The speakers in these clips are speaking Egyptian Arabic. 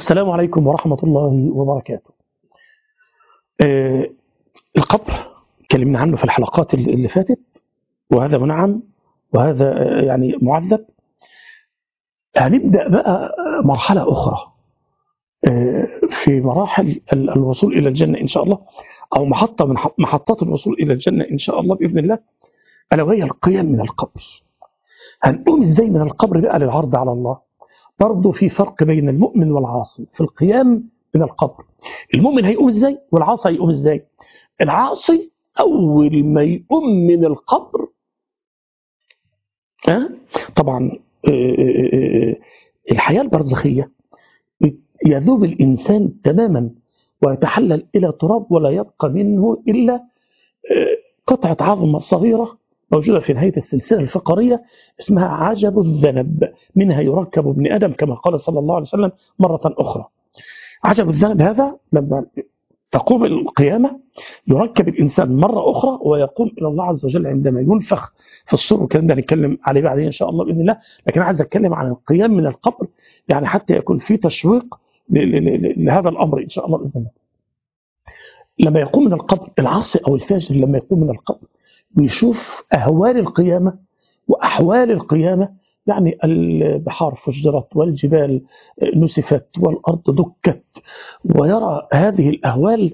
السلام عليكم ورحمة الله وبركاته آه القبر اتكلمنا عنه في الحلقات اللي فاتت وهذا منعم وهذا آه يعني معذب هنبدأ بقى مرحلة أخرى آه في مراحل الوصول إلى الجنة إن شاء الله أو محطة من محطات الوصول إلى الجنة إن شاء الله بإذن الله ألا وهي القيام من القبر هنقوم إزاي من القبر بقى للعرض على الله برضه في فرق بين المؤمن والعاصي في القيام من القبر المؤمن هيقوم ازاي والعاصي هيقوم ازاي العاصي اول ما يقوم من القبر أه؟ طبعا الحياة البرزخية يذوب الإنسان تماما ويتحلل إلى تراب ولا يبقى منه إلا قطعة عظمة صغيرة موجودة في نهاية السلسلة الفقرية اسمها عجب الذنب منها يركب ابن آدم كما قال صلى الله عليه وسلم مرة أخرى عجب الذنب هذا لما تقوم القيامة يركب الإنسان مرة أخرى ويقوم إلى الله عز وجل عندما ينفخ في الصور والكلام ده هنتكلم عليه بعدين إن شاء الله بإذن الله لكن عايز أتكلم عن القيام من القبر يعني حتى يكون في تشويق لهذا الأمر إن شاء الله بإذن الله لما يقوم من القبر العاصي أو الفاجر لما يقوم من القبر ويشوف أهوال القيامة وأحوال القيامة يعني البحار فجرت والجبال نسفت والأرض دكت ويرى هذه الأهوال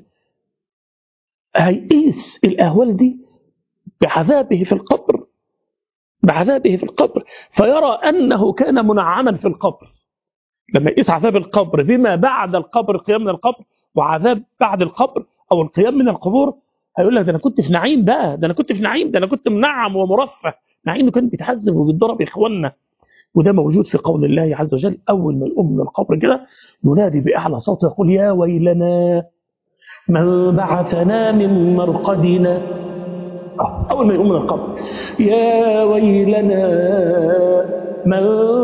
هيقيس الأهوال دي بعذابه في القبر بعذابه في القبر فيرى أنه كان منعما في القبر لما يقيس عذاب القبر بما بعد القبر القيام من القبر وعذاب بعد القبر أو القيام من القبور هيقول لك ده انا كنت في نعيم بقى ده انا كنت في نعيم ده انا كنت منعم ومرفه مع انه كان بيتعذب وبيتضرب اخواننا وده موجود في قول الله عز وجل اول ما يقوم من القبر كده ينادي باعلى صوت يقول يا ويلنا من بعثنا من مرقدنا اول ما يقوم من القبر يا ويلنا من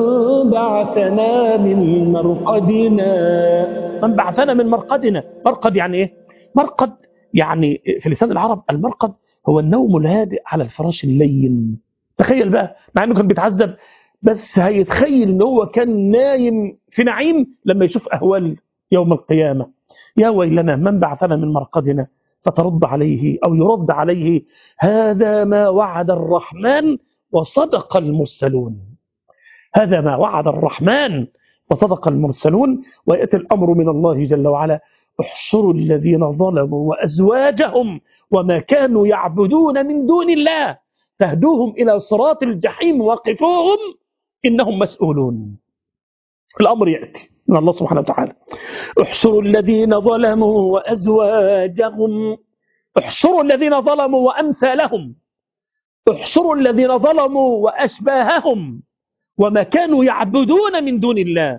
بعثنا من مرقدنا من بعثنا من مرقدنا مرقد يعني ايه مرقد يعني في لسان العرب المرقد هو النوم الهادئ على الفراش اللين تخيل بقى مع انه كان بيتعذب بس هيتخيل ان هو كان نايم في نعيم لما يشوف اهوال يوم القيامه يا ويلنا من بعثنا من مرقدنا فترد عليه او يرد عليه هذا ما وعد الرحمن وصدق المرسلون هذا ما وعد الرحمن وصدق المرسلون وياتي الامر من الله جل وعلا احشروا الذين ظلموا وأزواجهم وما كانوا يعبدون من دون الله فاهدوهم إلى صراط الجحيم وقفوهم إنهم مسؤولون الأمر يأتي من الله سبحانه وتعالى احشروا الذين ظلموا وأزواجهم احشروا الذين ظلموا وأمثالهم احشروا الذين ظلموا وأشباههم وما كانوا يعبدون من دون الله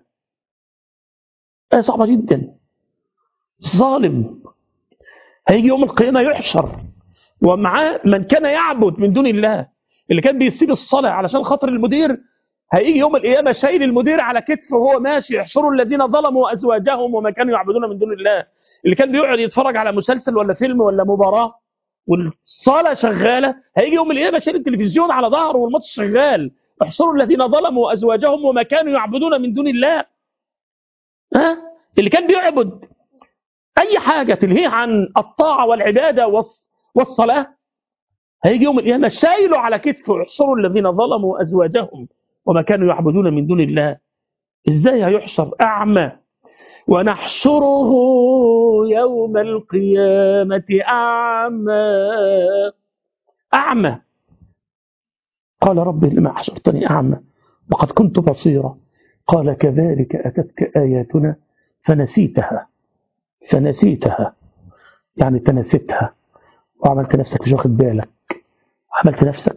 آية صعبة جدا ظالم هيجي يوم القيامة يحشر ومعاه من كان يعبد من دون الله اللي كان بيسيب الصلاة علشان خاطر المدير هيجي يوم القيامة شايل المدير على كتفه وهو ماشي يحشروا الذين ظلموا أزواجهم وما كانوا يعبدون من دون الله اللي كان بيقعد يتفرج على مسلسل ولا فيلم ولا مباراة والصلاة شغالة هيجي يوم القيامة شايل التلفزيون على ظهره والماتش شغال احشروا الذين ظلموا أزواجهم وما كانوا يعبدون من دون الله ها اللي كان بيعبد أي حاجة تلهيه عن الطاعة والعبادة والصلاة هيجي يوم القيامة شايله على كتفه احشروا الذين ظلموا أزواجهم وما كانوا يعبدون من دون الله إزاي هيحشر أعمى ونحشره يوم القيامة أعمى أعمى قال رب لما حشرتني أعمى وقد كنت بصيرا قال كذلك أتتك آياتنا فنسيتها فنسيتها يعني تنسيتها وعملت نفسك مش واخد بالك عملت نفسك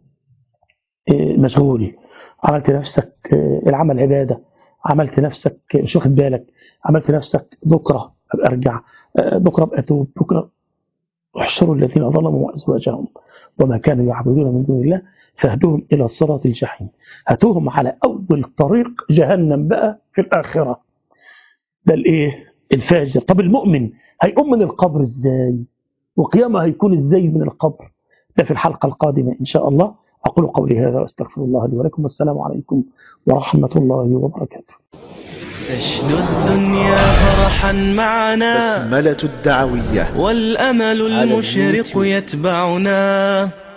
مشغول عملت نفسك العمل عبادة عملت نفسك مش واخد بالك عملت نفسك بكرة أبقى أرجع بكرة أبقى أتوب بكرة احشروا الذين ظلموا وأزواجهم وما كانوا يعبدون من دون الله فاهدوهم إلى صراط الجحيم هاتوهم على أول طريق جهنم بقى في الآخرة ده الإيه الفاجر طب المؤمن هيقوم من القبر ازاي وقيامه هيكون ازاي من القبر ده في الحلقة القادمة إن شاء الله أقول قولي هذا وأستغفر الله لي ولكم والسلام عليكم ورحمة الله وبركاته تشدو الدنيا فرحا معنا بسملة الدعوية والأمل على المشرق اليوتيوب. يتبعنا